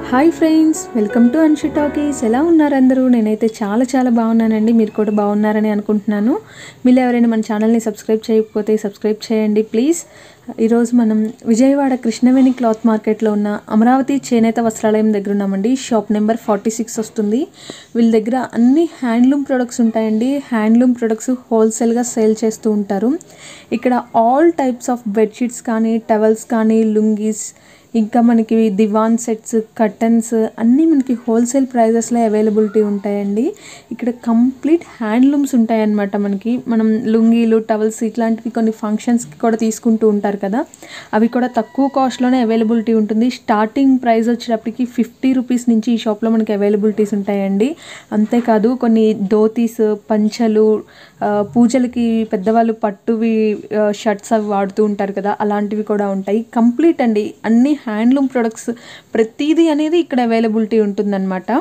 Hi friends welcome to Anshi talkies ఎలా ఉన్నారు అందరూ నేనైతే చాలా చాలా బాగున్నానండి మీరు కూడా బాగున్నారని అనుకుంటున్నాను మీరు ఎవరైనా మన ఛానల్ని సబ్స్క్రైబ్ చేయకపోతే సబ్స్క్రైబ్ చేయండి ప్లీజ్ ఈరోజు మనం విజయవాడ కృష్ణవేణి క్లాత్ మార్కెట్లో ఉన్న అమరావతి చేనేత వస్త్రాలయం దగ్గర ఉన్నామండి షాప్ నెంబర్ ఫార్టీ సిక్స్ వస్తుంది వీళ్ళ దగ్గర అన్ని హ్యాండ్లూమ్ ప్రొడక్ట్స్ ఉంటాయండి హ్యాండ్లూమ్ ప్రొడక్ట్స్ హోల్సేల్గా సేల్ చేస్తూ ఉంటారు ఇక్కడ ఆల్ టైప్స్ ఆఫ్ బెడ్షీట్స్ కానీ టవల్స్ కానీ లుంగీస్ ఇంకా మనకి దివాన్ సెట్స్ కర్టన్స్ అన్నీ మనకి హోల్సేల్ ప్రైజెస్లో అవైలబిలిటీ ఉంటాయండి ఇక్కడ కంప్లీట్ హ్యాండ్లూమ్స్ ఉంటాయన్నమాట మనకి మనం లుంగీలు టవల్స్ ఇట్లాంటివి కొన్ని ఫంక్షన్స్కి కూడా తీసుకుంటూ ఉంటారు కదా అవి కూడా తక్కువ కాస్ట్లోనే అవైలబిలిటీ ఉంటుంది స్టార్టింగ్ ప్రైస్ వచ్చేటప్పటికి ఫిఫ్టీ రూపీస్ నుంచి ఈ షాప్లో మనకి అవైలబిలిటీస్ ఉంటాయండి అంతేకాదు కొన్ని ధోతీస్ పంచలు ఆ, పూజలకి పెద్దవాళ్ళు పట్టువి షర్ట్స్ అవి వాడుతూ ఉంటారు కదా అలాంటివి కూడా ఉంటాయి కంప్లీట్ అండి అన్ని హ్యాండ్లూమ్ ప్రొడక్ట్స్ ప్రతిదీ అనేది ఇక్కడ అవైలబిలిటీ ఉంటుందన్నమాట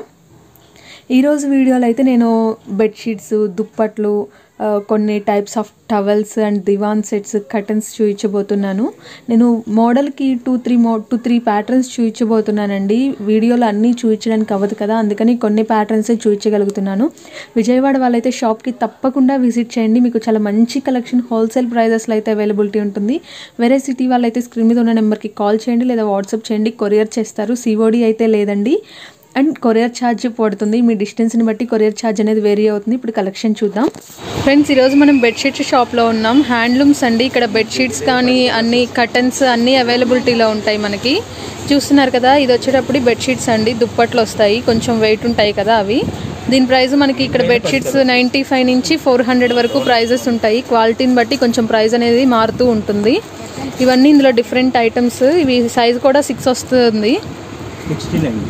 ఈరోజు వీడియోలో అయితే నేను బెడ్షీట్స్ దుప్పట్లు ఆ, కొన్ని types of towels and divan sets curtains చూపించబోతున్నాను నేను మోడల్కి టూ త్రీ మో టూ త్రీ ప్యాటర్న్స్ చూపించబోతున్నానండి వీడియోలో అన్నీ చూపించడానికి అవ్వదు కదా అందుకని కొన్ని ప్యాటర్న్సే చూపించగలుగుతున్నాను విజయవాడ వాళ్ళైతే షాప్కి తప్పకుండా విజిట్ చేయండి మీకు చాలా మంచి కలెక్షన్ హోల్సేల్ ప్రైజెస్లో అయితే అవైలబిలిటీ ఉంటుంది వేరే సిటీ వాళ్ళైతే స్క్రీన్ మీద ఉన్న నెంబర్కి కాల్ చేయండి లేదా వాట్సాప్ చేయండి కొరియర్ చేస్తారు సిఓడి అయితే లేదండి అండ్ కొరియర్ ఛార్జ్ పడుతుంది మీ డిస్టెన్స్ని బట్టి కొరియర్ ఛార్జ్ అనేది వేరీ అవుతుంది ఇప్పుడు కలెక్షన్ చూద్దాం ఫ్రెండ్స్ ఈరోజు మనం బెడ్షీట్స్ షాప్లో ఉన్నాం హ్యాండ్లూమ్స్ అండి ఇక్కడ బెడ్షీట్స్ కానీ అన్ని కర్టన్స్ అన్నీ అవైలబిలిటీలో ఉంటాయి మనకి చూస్తున్నారు కదా ఇది వచ్చేటప్పుడు బెడ్షీట్స్ అండి దుప్పట్లు వస్తాయి కొంచెం వెయిట్ ఉంటాయి కదా అవి దీని ప్రైస్ మనకి ఇక్కడ బెడ్షీట్స్ నైంటీ ఫైవ్ నుంచి ఫోర్ హండ్రెడ్ వరకు ప్రైజెస్ ఉంటాయి క్వాలిటీని బట్టి కొంచెం ప్రైస్ అనేది మారుతూ ఉంటుంది ఇవన్నీ ఇందులో డిఫరెంట్ ఐటమ్స్ ఇవి సైజ్ కూడా సిక్స్ వస్తుంది సిక్స్టీ నైన్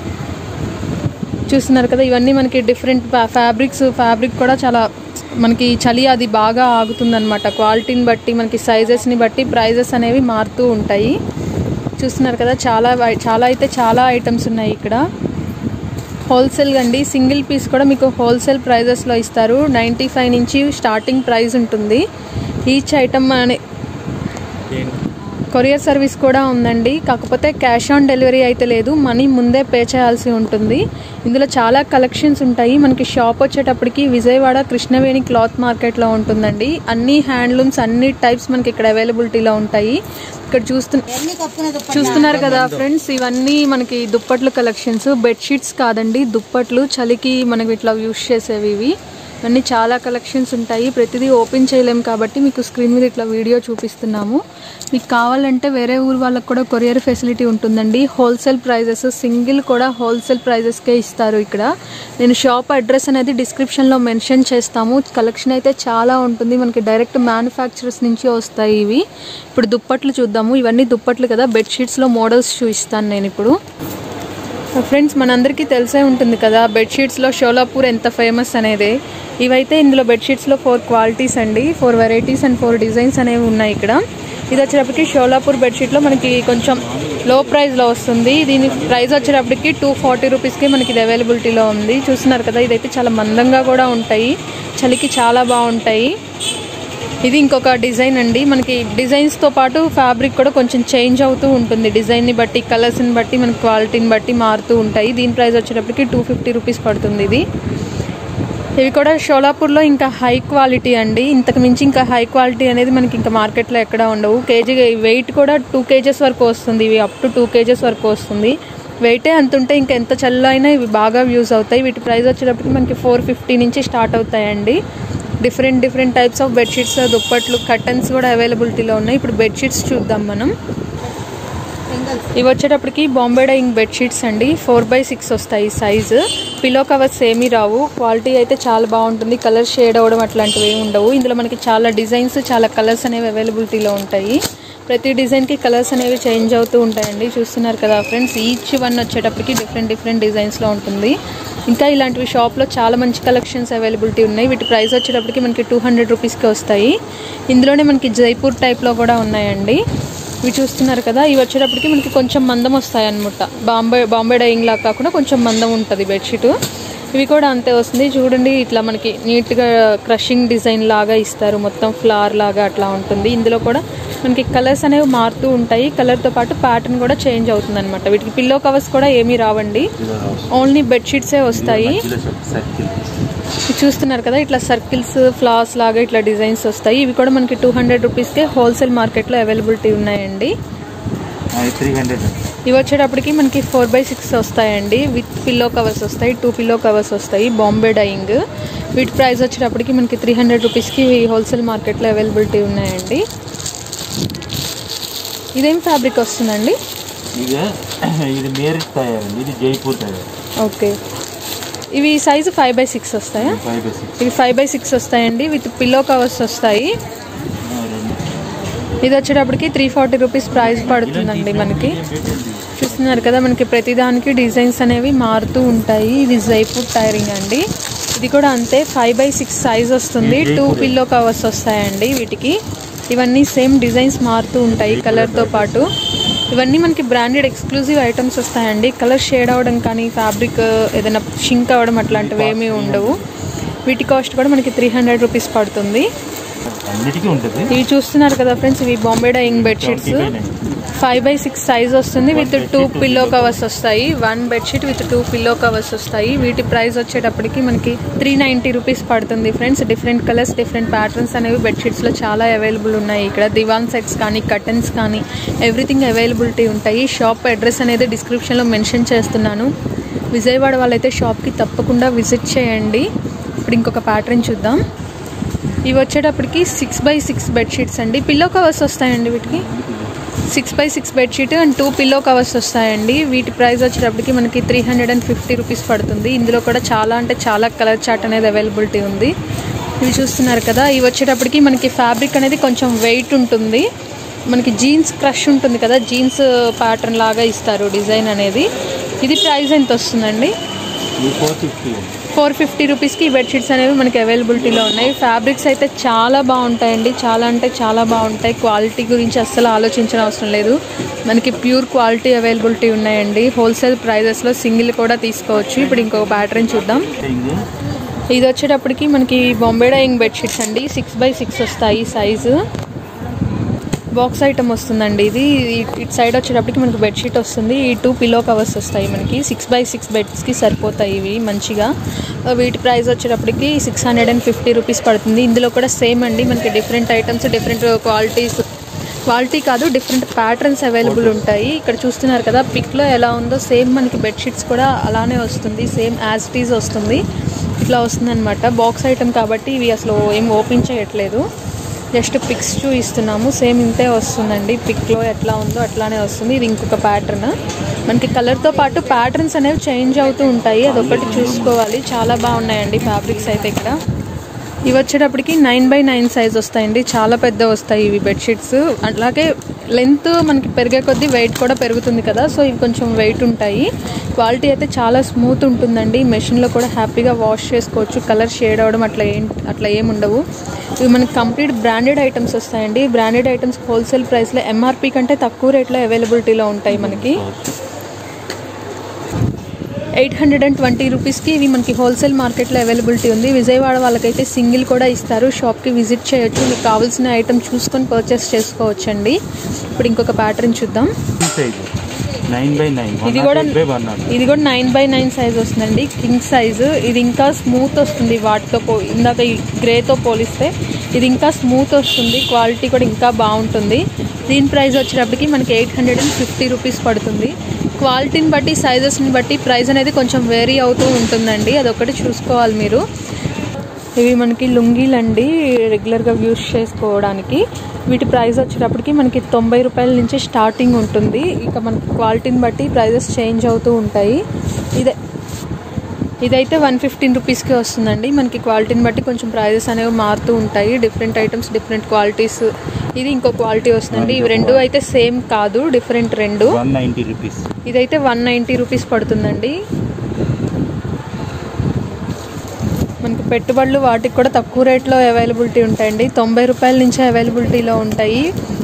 చూస్తున్నారు కదా ఇవన్నీ మనకి డిఫరెంట్ ఫ్యాబ్రిక్స్ ఫ్యాబ్రిక్ కూడా చాలా మనకి చలి అది బాగా ఆగుతుందన్నమాట క్వాలిటీని బట్టి మనకి సైజెస్ని బట్టి ప్రైజెస్ అనేవి మారుతూ ఉంటాయి చూస్తున్నారు కదా చాలా వై- చాలా అయితే చాలా ఐటమ్స్ ఉన్నాయి ఇక్కడ హోల్సేల్ అండి సింగిల్ పీస్ కూడా మీకు హోల్సేల్ ప్రైజెస్లో ఇస్తారు నైంటీ ఫైవ్ నుంచి స్టార్టింగ్ ప్రైస్ ఉంటుంది ఈచ్ ఐటమ్ అనే కొరియర్ సర్వీస్ కూడా ఉందండి కాకపోతే క్యాష్ ఆన్ డెలివరీ అయితే లేదు మనీ ముందే పే చేయాల్సి ఉంటుంది ఇందులో చాలా కలెక్షన్స్ ఉంటాయి మనకి షాప్ వచ్చేటప్పటికి విజయవాడ కృష్ణవేణి క్లాత్ మార్కెట్లో ఉంటుందండి అన్ని హ్యాండ్లూమ్స్ అన్ని టైప్స్ మనకి ఇక్కడ అవైలబిలిటీలో ఉంటాయి ఇక్కడ చూస్తు చూస్తున్నారు కదా ఫ్రెండ్స్ ఇవన్నీ మనకి దుప్పట్లు కలెక్షన్స్ బెడ్షీట్స్ కాదండి దుప్పట్లు చలికి మనకి ఇట్లా యూస్ చేసేవి ఇవి ఇవన్నీ చాలా కలెక్షన్స్ ఉంటాయి ప్రతిదీ ఓపెన్ చేయలేం కాబట్టి మీకు స్క్రీన్ మీద ఇట్లా వీడియో చూపిస్తున్నాము మీకు కావాలంటే వేరే ఊరు వాళ్ళకి కూడా కొరియర్ ఫెసిలిటీ ఉంటుందండి హోల్సేల్ ప్రైజెస్ సింగిల్ కూడా హోల్సేల్ ప్రైజెస్కే ఇస్తారు ఇక్కడ నేను షాప్ అడ్రస్ అనేది డిస్క్రిప్షన్లో మెన్షన్ చేస్తాము కలెక్షన్ అయితే చాలా ఉంటుంది మనకి డైరెక్ట్ మ్యానుఫ్యాక్చరర్స్ నుంచి వస్తాయి ఇవి ఇప్పుడు దుప్పట్లు చూద్దాము ఇవన్నీ దుప్పట్లు కదా బెడ్షీట్స్లో మోడల్స్ చూపిస్తాను నేను ఇప్పుడు ఫ్రెండ్స్ మనందరికీ తెలిసే ఉంటుంది కదా బెడ్షీట్స్లో షోలాపూర్ ఎంత ఫేమస్ అనేది ఇవైతే ఇందులో బెడ్షీట్స్లో ఫోర్ క్వాలిటీస్ అండి four varieties and four designs అనేవి ఉన్నాయి ఇక్కడ ఇది వచ్చేటప్పటికి షోలాపూర్ బెడ్షీట్లో మనకి కొంచెం లో ప్రైస్లో వస్తుంది దీని ప్రైస్ వచ్చేటప్పటికి టూ ఫార్టీ రూపీస్కి మనకి ఇది అవైలబిలిటీలో ఉంది చూస్తున్నారు కదా ఇదైతే చాలా మందంగా కూడా ఉంటాయి చలికి చాలా బాగుంటాయి ఇది ఇంకొక డిజైన్ అండి మనకి డిజైన్స్తో పాటు ఫ్యాబ్రిక్ కూడా కొంచెం చేంజ్ అవుతూ ఉంటుంది డిజైన్ని బట్టి కలర్స్ని బట్టి మనకి క్వాలిటీని బట్టి మారుతూ ఉంటాయి దీని ప్రైస్ వచ్చేటప్పటికి టూ ఫిఫ్టీ రూపీస్ పడుతుంది ఇది ఇవి కూడా షోలాపూర్లో ఇంకా హై క్వాలిటీ అండి ఇంతకు మించి ఇంకా హై క్వాలిటీ అనేది మనకి ఇంకా మార్కెట్లో ఎక్కడ ఉండవు కేజీ వెయిట్ కూడా టూ కేజెస్ వరకు వస్తుంది ఇవి అప్ టు టూ కేజెస్ వరకు వస్తుంది వెయిటే అంత ఉంటే ఇంకా ఎంత చల్ల అయినా ఇవి బాగా యూజ్ అవుతాయి వీటి ప్రైస్ వచ్చేటప్పటికి మనకి ఫోర్ ఫిఫ్టీ నుంచి స్టార్ట్ అవుతాయండి different different types of bedsheets దుప్పట్లు కర్టన్స్ కూడా అవైలబిలిటీలో ఉన్నాయి ఇప్పుడు బెడ్షీట్స్ చూద్దాం మనం ఇవి వచ్చేటప్పటికి బాంబే డైయింగ్ బెడ్షీట్స్ అండి ఫోర్ బై సిక్స్ వస్తాయి సైజు పిలో కవర్స్ ఏమీ రావు క్వాలిటీ అయితే చాలా బాగుంటుంది కలర్ షేడ్ అవ్వడం అట్లాంటివి ఏమి ఉండవు ఇందులో మనకి చాలా డిజైన్స్ చాలా కలర్స్ అనేవి అవైలబిలిటీలో ఉంటాయి ప్రతి డిజైన్కి కలర్స్ అనేవి చేంజ్ అవుతూ ఉంటాయండి చూస్తున్నారు కదా ఫ్రెండ్స్ ఈచ్ వన్ వచ్చేటప్పటికి డిఫరెంట్ డిఫరెంట్ డిజైన్స్లో ఉంటుంది ఇంకా ఇలాంటివి షాప్లో చాలా మంచి కలెక్షన్స్ అవైలబిలిటీ ఉన్నాయి వీటి ప్రైస్ వచ్చేటప్పటికి మనకి టూ హండ్రెడ్ రూపీస్కి వస్తాయి ఇందులోనే మనకి జైపూర్ టైప్లో కూడా ఉన్నాయండి ఇవి చూస్తున్నారు కదా ఇవి వచ్చేటప్పటికి మనకి కొంచెం మందం వస్తాయి అనమాట బాంబే బాంబే డైయింగ్ లాగా కాకుండా కొంచెం మందం ఉంటుంది బెడ్షీట్ ఇవి కూడా అంతే వస్తుంది చూడండి ఇట్లా మనకి నీట్గా క్రషింగ్ డిజైన్ లాగా ఇస్తారు మొత్తం ఫ్లవర్ లాగా అట్లా ఉంటుంది ఇందులో కూడా మనకి కలర్స్ అనేవి మారుతూ ఉంటాయి కలర్తో పాటు ప్యాటర్న్ కూడా చేంజ్ అవుతుంది అనమాట వీటికి పిల్లో కవర్స్ కూడా ఏమీ రావండి ఓన్లీ బెడ్షీట్సే వస్తాయి సర్కిల్ ఇది చూస్తున్నారు కదా ఇట్లా సర్కిల్స్ ఫ్లవర్స్ లాగా ఇట్లా డిజైన్స్ వస్తాయి ఇవి కూడా మనకి టూ హండ్రెడ్ రూపీస్కే హోల్సేల్ మార్కెట్లో అవైలబిలిటీ ఉన్నాయండి త్రీ హండ్రెడ్ ఇవి వచ్చేటప్పటికి మనకి ఫోర్ బై సిక్స్ వస్తాయండి విత్ పిల్లో కవర్స్ వస్తాయి టూ పిల్లో కవర్స్ వస్తాయి బాంబే డైయింగ్ వీటి ప్రైస్ వచ్చేటప్పటికి మనకి త్రీ హండ్రెడ్ రూపీస్కి హోల్సేల్ మార్కెట్లో అవైలబిలిటీ ఉన్నాయండి ఇదేం ఫ్యాబ్రిక్ వస్తుందండి ఇక ఇది మేరిట్ తయారండి ఇది జైపూర్ తయారు ఓకే ఇవి సైజు ఫైవ్ బై సిక్స్ వస్తాయా ఫైవ్ బై సిక్స్ ఇవి ఫైవ్ బై సిక్స్ వస్తాయండి విత్ పిల్లో కవర్స్ వస్తాయి ఇది వచ్చేటప్పటికి త్రీ ఫార్టీ రూపీస్ ప్రైస్ పడుతుందండి మనకి చూస్తున్నారు కదా మనకి ప్రతిదానికి డిజైన్స్ అనేవి మారుతూ ఉంటాయి ఇది జైపూర్ టైరింగ్ అండి ఇది కూడా అంతే ఫైవ్ బై సిక్స్ సైజ్ వస్తుంది టూ పిల్లో కవర్స్ వస్తాయండి వీటికి ఇవన్నీ సేమ్ డిజైన్స్ మారుతూ ఉంటాయి కలర్తో పాటు ఇవన్నీ మనకి బ్రాండెడ్ ఎక్స్క్లూజివ్ ఐటమ్స్ వస్తాయండి కలర్ షేడ్ అవ్వడం కానీ ఫ్యాబ్రిక్ ఏదైనా షింక్ అవ్వడం అట్లాంటివి ఏమీ ఉండవు వీటి కాస్ట్ కూడా మనకి త్రీ హండ్రెడ్ రూపీస్ పడుతుంది అన్నిటికీ ఉంటుంది ఇవి చూస్తున్నారు కదా ఫ్రెండ్స్ ఇవి Bombay Dyeing bedsheets five by six size వస్తుంది విత్ టూ పిల్లో కవర్స్ వస్తాయి one bedsheet with two pillow covers వస్తాయి వీటి ప్రైస్ వచ్చేటప్పటికి మనకి త్రీ నైంటీ రూపీస్ పడుతుంది friends different colours different patterns అనేవి బెడ్షీట్స్లో చాలా అవైలబుల్ ఉన్నాయి ఇక్కడ దివాన్ సెట్స్ కానీ కర్టన్స్ కానీ ఎవ్రీథింగ్ అవైలబిలిటీ ఉంటాయి షాప్ అడ్రస్ అనేది డిస్క్రిప్షన్లో మెన్షన్ చేస్తున్నాను విజయవాడ వాళ్ళైతే షాప్కి తప్పకుండా విజిట్ చేయండి ఇప్పుడు ఇంకొక ప్యాటర్న్ చూద్దాం ఇవి వచ్చేటప్పటికి సిక్స్ బై సిక్స్ బెడ్షీట్స్ అండి పిల్లో కవర్స్ వస్తాయండి వీటికి six by six bedsheet and two pillow covers వస్తాయండి వీటి ప్రైస్ వచ్చేటప్పటికి మనకి three hundred and fifty rupees పడుతుంది ఇందులో కూడా చాలా అంటే చాలా కలర్ చార్ట్ అనేది అవైలబిలిటీ ఉంది ఇవి చూస్తున్నారు కదా ఇవి వచ్చేటప్పటికి మనకి ఫ్యాబ్రిక్ అనేది కొంచెం వెయిట్ ఉంటుంది మనకి జీన్స్ క్రష్ ఉంటుంది కదా జీన్స్ ప్యాటర్న్ లాగా ఇస్తారు డిజైన్ అనేది ఇది ప్రైస్ ఎంత వస్తుందండి ఇది ఫోర్ ఫిఫ్టీ ఫోర్ ఫిఫ్టీ రూపీస్కి ఈ బెడ్షీట్స్ అనేవి మనకి అవైలబిలిటీలో ఉన్నాయి ఫ్యాబ్రిక్స్ అయితే చాలా బాగుంటాయండి చాలా అంటే చాలా బాగుంటాయి క్వాలిటీ గురించి అస్సలు ఆలోచించిన అవసరం లేదు మనకి ప్యూర్ క్వాలిటీ అవైలబిలిటీ ఉన్నాయండి హోల్సేల్ ప్రైజెస్లో సింగిల్ కూడా తీసుకోవచ్చు ఇప్పుడు ఇంకొక ప్యాటర్న్ చూద్దాం ఇది వచ్చేటప్పటికి మనకి బాంబే డైయింగ్ బెడ్షీట్స్ అండి సిక్స్ బై సిక్స్ వస్తాయి సైజు బాక్స్ ఐటమ్ వస్తుందండి ఇది ఇ- ఇటు సైడ్ వచ్చేటప్పటికి మనకి బెడ్షీట్ వస్తుంది ఈ టూ పిల్లో కవర్స్ వస్తాయి మనకి సిక్స్ బై సిక్స్ బెడ్స్కి సరిపోతాయి ఇవి మంచిగా ఆ, వీటి ప్రైస్ వచ్చేటప్పటికి six hundred and fifty rupees పడుతుంది ఇందులో కూడా సేమ్ అండి మనకి different items different qualities quality కాదు డిఫరెంట్ ప్యాటర్న్స్ అవైలబుల్ ఉంటాయి ఇక్కడ చూస్తున్నారు కదా పిక్లో ఎలా ఉందో సేమ్ మనకి బెడ్షీట్స్ కూడా అలానే వస్తుంది సేమ్ యాజ్ ఇట్ ఈజ్ వస్తుంది ఇట్లా వస్తుంది అనమాట బాక్స్ ఐటమ్ కాబట్టి ఇవి అసలు ఏం ఓపెన్ చేయట్లేదు జస్ట్ పిక్స్ చూపిస్తున్నాము సేమ్ ఇంతే వస్తుందండి పిక్లో ఎట్లా ఉందో అట్లానే వస్తుంది ఇది ఇంకొక ప్యాటర్న్ మనకి కలర్తో పాటు ప్యాటర్న్స్ అనేవి చేంజ్ అవుతూ ఉంటాయి అదొకటి చూసుకోవాలి చాలా బాగున్నాయండి ఫ్యాబ్రిక్స్ అయితే ఇక్కడ ఇవి వచ్చేటప్పటికి నైన్ బై నైన్ సైజ్ వస్తాయండి చాలా పెద్ద వస్తాయి ఇవి బెడ్షీట్స్ అలాగే లెంత్ మనకి పెరిగే కొద్దీ వెయిట్ కూడా పెరుగుతుంది కదా సో ఇవి కొంచెం వెయిట్ ఉంటాయి క్వాలిటీ అయితే చాలా స్మూత్ ఉంటుందండి మెషిన్లో కూడా హ్యాపీగా వాష్ చేసుకోవచ్చు కలర్ షేడ్ అవ్వడం అట్లా ఏం అట్లా ఏం ఉండవు ఇవి మనకి కంప్లీట్ బ్రాండెడ్ ఐటమ్స్ వస్తాయండి బ్రాండెడ్ ఐటమ్స్ హోల్సేల్ ప్రైస్లో ఎంఆర్పి కంటే తక్కువ రేట్లో అవైలబిలిటీలో ఉంటాయి మనకి ఎయిట్ హండ్రెడ్ అండ్ ట్వంటీ రూపీస్కి ఇవి మనకి హోల్సేల్ మార్కెట్లో అవైలబిలిటీ ఉంది విజయవాడ వాళ్ళకైతే సింగిల్ కూడా ఇస్తారు షాప్కి విజిట్ చేయొచ్చు మీకు కావాల్సిన ఐటమ్ చూసుకొని పర్చేస్ చేసుకోవచ్చండి ఇప్పుడు ఇంకొక ప్యాటర్న్ చూద్దాం సైజ్ నైన్ బై నైన్ ఇది కూడా బై వన్ నాట్ ఇది కూడా నైన్ బై నైన్ సైజ్ వస్తుందండి కింగ్ సైజు ఇది ఇంకా స్మూత్ వస్తుంది వాటితో పో ఇందాక ఈ గ్రేతో పోలిస్తే ఇది ఇంకా స్మూత్ వస్తుంది క్వాలిటీ కూడా ఇంకా బాగుంటుంది దీని ప్రైస్ వచ్చేటప్పటికి మనకి eight hundred and fifty rupees పడుతుంది క్వాలిటీని బట్టి సైజెస్ని బట్టి ప్రైస్ అనేది కొంచెం వేరీ అవుతూ ఉంటుందండి అదొకటి చూసుకోవాలి మీరు ఇవి మనకి లుంగీలు అండి రెగ్యులర్గా యూస్ చేసుకోవడానికి వీటి ప్రైస్ వచ్చేటప్పటికి మనకి తొంభై రూపాయల నుంచి స్టార్టింగ్ ఉంటుంది ఇక మనకి క్వాలిటీని బట్టి ప్రైజెస్ చేంజ్ అవుతూ ఉంటాయి ఇదే ఇదైతే వన్ ఫిఫ్టీన్ రూపీస్కి వస్తుందండి మనకి క్వాలిటీని బట్టి కొంచెం ప్రైజెస్ అనేవి మారుతూ ఉంటాయి డిఫరెంట్ ఐటమ్స్ డిఫరెంట్ క్వాలిటీస్ ఇది ఇంకో క్వాలిటీ వస్తుందండి ఇవి రెండు అయితే సేమ్ కాదు డిఫరెంట్ రెండు వన్ నైంటీ రూపీస్ ఇదైతే వన్ నైంటీ రూపీస్ పడుతుందండి మనకి పెట్టుబడులు వాటికి కూడా తక్కువ రేట్లో అవైలబిలిటీ ఉంటాయండి తొంభై రూపాయల నుంచి అవైలబిలిటీలో ఉంటాయి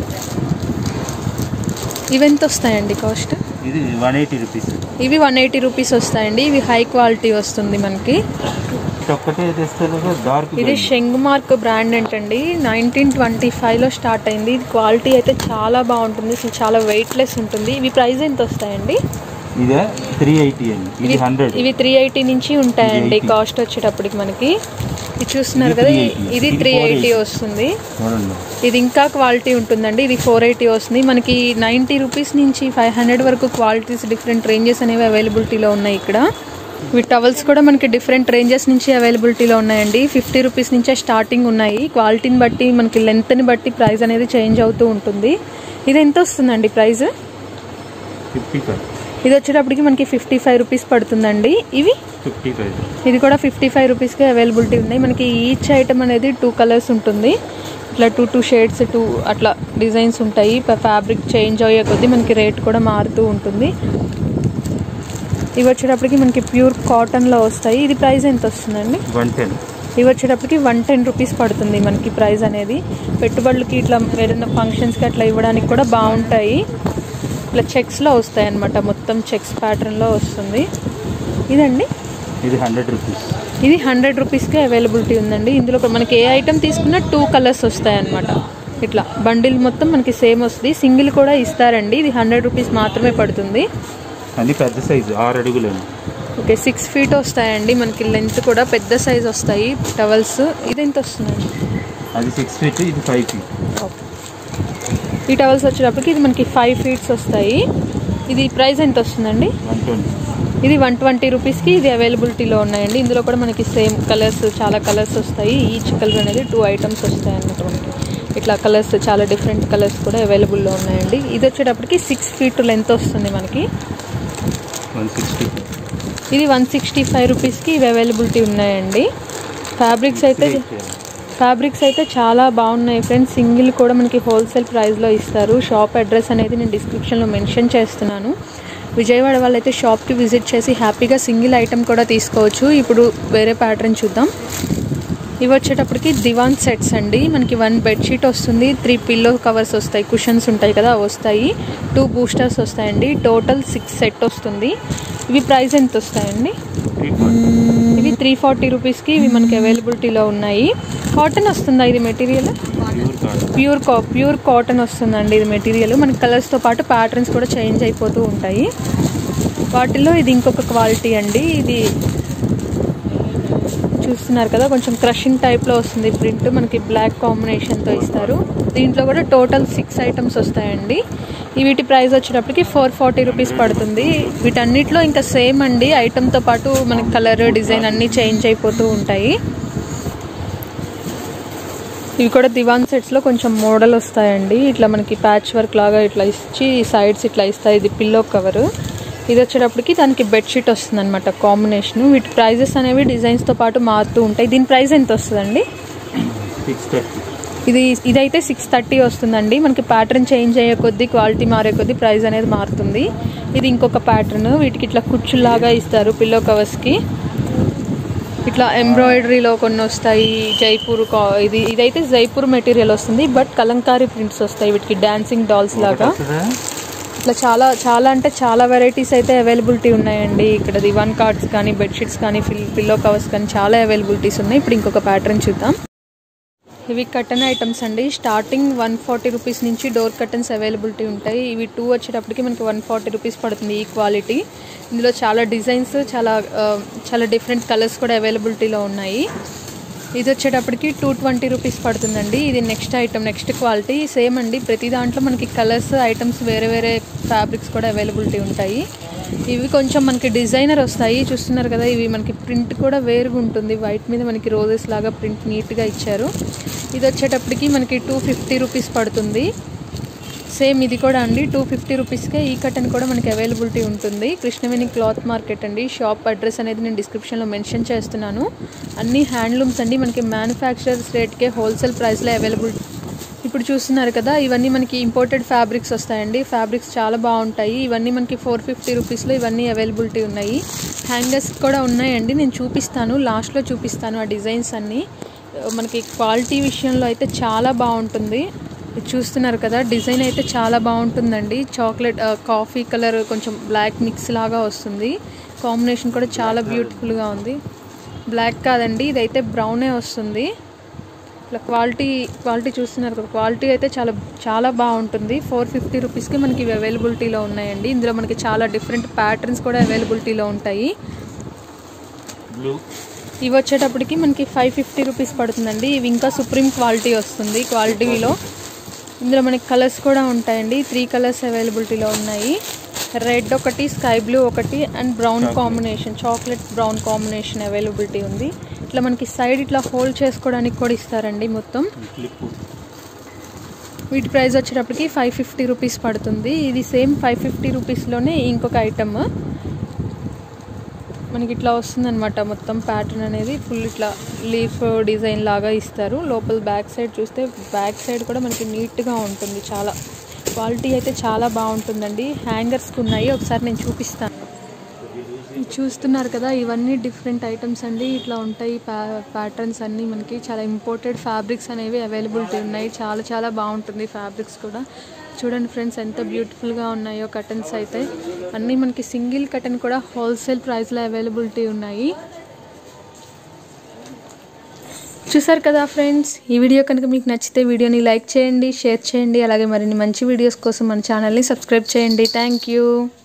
ఇవి ఎంత వస్తాయండి కాస్ట్ ఇది వన్ ఎయిటీ రూపీస్ ఇవి వన్ ఎయిటీ రూపీస్ వస్తాయండి ఇవి హై క్వాలిటీ వస్తుంది మనకి వైట్ ఒక్కటే తెస్తారు కదా డార్క్ ఇది షెంగ్ మార్క్ బ్రాండ్ ఏంటండి నైన్టీన్ ట్వంటీ ఫైవ్లో స్టార్ట్ అయింది ఇది క్వాలిటీ అయితే చాలా బాగుంటుంది అసలు చాలా వెయిట్లెస్ ఉంటుంది ఇవి ప్రైస్ ఎంత వస్తాయండి ఇదే త్రీ ఎయిటీ అండి ఇది హండ్రెడ్ ఇవి త్రీ ఎయిటీ నుంచి ఉంటాయండి 380. కాస్ట్ వచ్చేటప్పటికి మనకి ఇది చూస్తున్నారు ఇది కదా 380. ఇది ఇది త్రీ ఎయిటీ 480. వస్తుంది చూడండి ఇది ఇంకా క్వాలిటీ ఉంటుందండి ఇది ఫోర్ ఎయిటీ వస్తుంది మనకి నైంటీ రూపీస్ నుంచి ఫైవ్ హండ్రెడ్ వరకు క్వాలిటీస్ డిఫరెంట్ రేంజెస్ అనేవి అవైలబిలిటీలో ఉన్నాయి ఇక్కడ ఇవి టవల్స్ కూడా మనకి డిఫరెంట్ రేంజెస్ నుంచి అవైలబిలిటీలో ఉన్నాయండి ఫిఫ్టీ రూపీస్ నుంచే స్టార్టింగ్ ఉన్నాయి క్వాలిటీని బట్టి మనకి లెంత్ని బట్టి ప్రైస్ అనేది చేంజ్ అవుతూ ఉంటుంది ఇది ఎంత వస్తుందండి ప్రైస్ ఫిఫ్టీ ఫైవ్ ఇది వచ్చేటప్పటికి మనకి ఫిఫ్టీ ఫైవ్ రూపీస్ పడుతుందండి ఇవి ఫిఫ్టీ ఫైవ్ ఇది కూడా ఫిఫ్టీ ఫైవ్ రూపీస్కి అవైలబిలిటీ ఉన్నాయి మనకి ఈచ్ ఐటమ్ అనేది టూ కలర్స్ ఉంటుంది ఇట్లా టూ టూ షేడ్స్ టూ అట్లా డిజైన్స్ ఉంటాయి ఫ్యాబ్రిక్ చేంజ్ అయ్యే కొద్దీ మనకి రేట్ కూడా మారుతూ ఉంటుంది ఇవి వచ్చేటప్పటికి మనకి ప్యూర్ కాటన్లో వస్తాయి ఇది ప్రైస్ ఎంత వస్తుందండి వన్ టెన్ ఇవి వచ్చేటప్పటికి వన్ టెన్ రూపీస్ పడుతుంది మనకి ప్రైస్ అనేది పెట్టుబడులకి ఇట్లా ఏదైనా ఫంక్షన్స్కి అట్లా ఇవ్వడానికి కూడా బాగుంటాయి ఇట్లా చెక్స్లో వస్తాయి అన్నమాట మొత్తం చెక్స్ ప్యాటర్న్లో వస్తుంది ఇదండి ఇది హండ్రెడ్ రూపీస్ ఇది హండ్రెడ్ రూపీస్కే అవైలబిలిటీ ఉందండి ఇందులో కూడా మనకి ఏ ఐటమ్ తీసుకున్నా టూ కలర్స్ వస్తాయి అన్నమాట ఇట్లా బండిల్ మొత్తం మనకి సేమ్ వస్తుంది సింగిల్ కూడా ఇస్తారండి ఇది హండ్రెడ్ రూపీస్ మాత్రమే పడుతుంది అది పెద్ద సైజు ఆరు అడుగులండి ఓకే సిక్స్ ఫీట్ వస్తాయండి మనకి లెంత్ కూడా పెద్ద సైజ్ వస్తాయి టవల్స్ ఇది ఎంత వస్తుందండి అది సిక్స్ ఫీట్ ఇది ఫైవ్ ఫీట్ ఓకే ఈ టవల్స్ వచ్చేటప్పటికి ఇది మనకి ఫైవ్ ఫీట్స్ వస్తాయి ఇది ప్రైస్ ఎంత వస్తుందండి వన్ ట్వంటీ ఇది వన్ ట్వంటీ రూపీస్కి ఇది అవైలబిలిటీలో ఉన్నాయండి ఇందులో కూడా మనకి సేమ్ కలర్స్ చాలా కలర్స్ వస్తాయి ఈచ్ కలర్ అనేది టూ ఐటమ్స్ వస్తాయి అన్నమాట మనకి ఇట్లా కలర్స్ చాలా డిఫరెంట్ కలర్స్ కూడా అవైలబుల్లో ఉన్నాయండి ఇది వచ్చేటప్పటికి సిక్స్ ఫీట్ లెంత్ వస్తుంది మనకి వన్ సిక్స్టీ ఇది వన్ సిక్స్టీ ఫైవ్ రూపీస్కి ఇవి అవైలబిలిటీ ఉన్నాయండి ఫ్యాబ్రిక్స్ అయితే ఫ్యాబ్రిక్స్ అయితే చాలా బాగున్నాయి ఫ్రెండ్స్ సింగిల్ కూడా మనకి హోల్సేల్ ప్రైస్లో ఇస్తారు షాప్ అడ్రస్ అనేది నేను డిస్క్రిప్షన్లో మెన్షన్ చేస్తున్నాను విజయవాడ వాళ్ళైతే షాప్కి విజిట్ చేసి హ్యాపీగా సింగిల్ ఐటెం కూడా తీసుకోవచ్చు ఇప్పుడు వేరే ప్యాటర్న్ చూద్దాం ఇవి వచ్చేటప్పటికి దివాన్ సెట్స్ అండి మనకి వన్ బెడ్షీట్ వస్తుంది త్రీ పిల్లో కవర్స్ వస్తాయి కుషన్స్ ఉంటాయి కదా అవి వస్తాయి టూ బూస్టర్స్ వస్తాయండి టోటల్ సిక్స్ సెట్ వస్తుంది ఇవి ప్రైస్ ఎంత వస్తాయండి త్రీ ఫార్టీ ఇవి త్రీ ఫార్టీ రూపీస్కి ఇవి మనకి అవైలబిలిటీలో ఉన్నాయి కాటన్ వస్తుందా ఇది మెటీరియల్ ప్యూర్ కాటన్ ప్యూర్ కా ప్యూర్ కాటన్ వస్తుందండి ఇది మెటీరియల్ మనకి కలర్స్తో పాటు ప్యాటర్న్స్ కూడా చేంజ్ అయిపోతూ ఉంటాయి వాటిల్లో ఇది ఇంకొక క్వాలిటీ అండి ఇది చూస్తున్నారు కదా కొంచెం క్రషింగ్ టైప్లో వస్తుంది ప్రింట్ మనకి బ్లాక్ కాంబినేషన్తో ఇస్తారు దీంట్లో కూడా టోటల్ సిక్స్ ఐటమ్స్ వస్తాయండి ఈ వీటి ప్రైస్ వచ్చేటప్పటికి ఫోర్ ఫార్టీ రూపీస్ పడుతుంది వీటన్నిటిలో ఇంకా సేమ్ అండి ఐటమ్తో పాటు మనకి కలర్ డిజైన్ అన్నీ చేంజ్ అయిపోతూ ఉంటాయి ఇవి కూడా దివాన్ సెట్స్లో కొంచెం మోడల్ వస్తాయండి ఇట్లా మనకి ప్యాచ్ వర్క్ లాగా ఇట్లా ఇచ్చి సైడ్స్ ఇట్లా ఇస్తాయి ఇది పిల్లో కవర్ ఇది వచ్చేటప్పటికి దానికి బెడ్షీట్ వస్తుంది అనమాట కాంబినేషన్ వీటి ప్రైజెస్ అనేవి డిజైన్స్తో పాటు మారుతూ ఉంటాయి దీని ప్రైస్ ఎంత వస్తుందండి సిక్స్ థర్టీ ఇది ఇదైతే సిక్స్ థర్టీ వస్తుందండి మనకి ప్యాటర్న్ చేంజ్ అయ్యే కొద్దీ క్వాలిటీ మారే కొద్దీ ప్రైస్ అనేది మారుతుంది ఇది ఇంకొక ప్యాటర్న్ వీటికి ఇట్లా కుచ్చులాగా ఇస్తారు పిల్లో కవర్స్కి ఇట్లా ఎంబ్రాయిడరీలో కొన్ని వస్తాయి జైపూర్ కా- ఇది ఇదైతే జైపూర్ మెటీరియల్ వస్తుంది బట్ కలంకారీ ప్రింట్స్ వస్తాయి వీటికి డాన్సింగ్ డాల్స్ లాగా ఇట్లా చాలా చాలా అంటే చాలా వెరైటీస్ అయితే అవైలబిలిటీ ఉన్నాయండి ఇక్కడ దివాన్ కార్డ్స్ కానీ బెడ్షీట్స్ కానీ ఫిల్ పిల్లో కవర్స్ కానీ చాలా అవైలబిలిటీస్ ఉన్నాయి ఇప్పుడు ఇంకొక ప్యాటర్న్ చూద్దాం ఇవి కటన్ ఐటమ్స్ అండి స్టార్టింగ్ వన్ ఫార్టీ రూపీస్ నుంచి డోర్ కటన్స్ అవైలబిలిటీ ఉంటాయి ఇవి టూ వచ్చేటప్పటికి మనకి వన్ ఫార్టీ రూపీస్ పడుతుంది ఈ క్వాలిటీ ఇందులో చాలా డిజైన్స్ చాలా ఆ, చాలా డిఫరెంట్ కలర్స్ కూడా అవైలబిలిటీలో ఉన్నాయి ఇది వచ్చేటప్పటికి టూ ట్వంటీ రూపీస్ పడుతుందండి ఇది next item next quality same అండి ప్రతి దాంట్లో మనకి కలర్స్ ఐటమ్స్ వేరే వేరే ఫ్యాబ్రిక్స్ కూడా అవైలబిలిటీ ఉంటాయి ఇవి కొంచెం మనకి డిజైనర్ వస్తాయి చూస్తున్నారు కదా ఇవి మనకి ప్రింట్ కూడా వేరుగా ఉంటుంది వైట్ మీద మనకి రోజెస్ లాగా ప్రింట్ నీట్గా ఇచ్చారు ఇది వచ్చేటప్పటికి మనకి టూ ఫిఫ్టీ రూపీస్ పడుతుంది సేమ్ ఇది కూడా అండి టూ ఫిఫ్టీ రూపీస్కే ఈ కటన్ కూడా మనకి అవైలబిలిటీ ఉంటుంది కృష్ణవేణి క్లాత్ మార్కెట్ అండి షాప్ అడ్రస్ అనేది నేను డిస్క్రిప్షన్లో మెన్షన్ చేస్తున్నాను అన్ని హ్యాండ్లూమ్స్ అండి మనకి మ్యానుఫ్యాక్చరర్స్ రేట్కే హోల్సేల్ ప్రైస్లో అవైలబుల్ ఇప్పుడు చూస్తున్నారు కదా ఇవన్నీ మనకి ఇంపోర్టెడ్ ఫ్యాబ్రిక్స్ వస్తాయండి ఫ్యాబ్రిక్స్ చాలా బాగుంటాయి ఇవన్నీ మనకి ఫోర్ ఫిఫ్టీ రూపీస్లో ఇవన్నీ అవైలబిలిటీ ఉన్నాయి హ్యాంగర్స్ కూడా ఉన్నాయండి నేను చూపిస్తాను లాస్ట్లో చూపిస్తాను ఆ డిజైన్స్ అన్నీ మనకి క్వాలిటీ విషయంలో అయితే చాలా బాగుంటుంది ఇది చూస్తున్నారు కదా డిజైన్ అయితే చాలా బాగుంటుందండి చాక్లెట్ ఆ, కాఫీ కలర్ కొంచెం బ్లాక్ మిక్స్ లాగా వస్తుంది కాంబినేషన్ కూడా చాలా బ్యూటిఫుల్గా ఉంది బ్లాక్ కాదండి ఇదైతే బ్రౌనే వస్తుంది ఇట్లా క్వాలిటీ క్వాలిటీ చూస్తున్నారు కదా క్వాలిటీ అయితే చాలా చాలా బాగుంటుంది ఫోర్ ఫిఫ్టీ రూపీస్కి మనకి ఇవి అవైలబిలిటీలో ఉన్నాయండి ఇందులో మనకి చాలా డిఫరెంట్ ప్యాటర్న్స్ కూడా అవైలబిలిటీలో ఉంటాయి బ్లూ ఇవి వచ్చేటప్పటికి మనకి ఫైవ్ ఫిఫ్టీ రూపీస్ పడుతుందండి ఇవి ఇంకా సుప్రీం క్వాలిటీ వస్తుంది క్వాలిటీలో ఇందులో మనకి కలర్స్ కూడా ఉంటాయండి త్రీ కలర్స్ అవైలబిలిటీలో ఉన్నాయి రెడ్ ఒకటి స్కై బ్లూ ఒకటి and brown combination chocolate brown combination availability ఉంది ఇట్లా మనకి సైడ్ ఇట్లా హోల్డ్ చేసుకోవడానికి కూడా ఇస్తారండి మొత్తం క్లిప్ వీటి ప్రైస్ వచ్చేటప్పటికి ఫైవ్ ఫిఫ్టీ రూపీస్ పడుతుంది ఇది సేమ్ ఫైవ్ ఫిఫ్టీ రూపీస్లోనే ఇంకొక ఐటమ్ మనకి ఇట్లా వస్తుందన్నమాట మొత్తం ప్యాటర్న్ అనేది ఫుల్ ఇట్లా లీఫ్ డిజైన్ లాగా ఇస్తారు లోపల బ్యాక్ సైడ్ చూస్తే బ్యాక్ సైడ్ కూడా మనకి నీట్గా ఉంటుంది చాలా క్వాలిటీ అయితే చాలా బాగుంటుందండి హ్యాంగర్స్కి ఉన్నాయి ఒకసారి నేను చూపిస్తాను ఇది చూస్తున్నారు కదా ఇవన్నీ డిఫరెంట్ ఐటమ్స్ అండి ఇట్లా ఉంటాయి ప్యా ప్యాటర్న్స్ అన్నీ మనకి చాలా ఇంపోర్టెడ్ ఫ్యాబ్రిక్స్ అనేవి అవైలబిలిటీ ఉన్నాయి చాలా చాలా బాగుంటుంది ఫ్యాబ్రిక్స్ కూడా చూడండి ఫ్రెండ్స్ ఎంత బ్యూటిఫుల్గా ఉన్నాయో కటన్స్ అయితే అన్నీ మనకి సింగిల్ కటన్ కూడా హోల్సేల్ ప్రైస్లో అవైలబిలిటీ ఉన్నాయి చూసారు కదా ఫ్రెండ్స్ ఈ వీడియో కనుక మీకు నచ్చితే వీడియోని లైక్ చేయండి షేర్ చేయండి అలాగే మరిన్ని మంచి వీడియోస్ కోసం మన ఛానల్ని సబ్స్క్రైబ్ చేయండి థ్యాంక్ యూ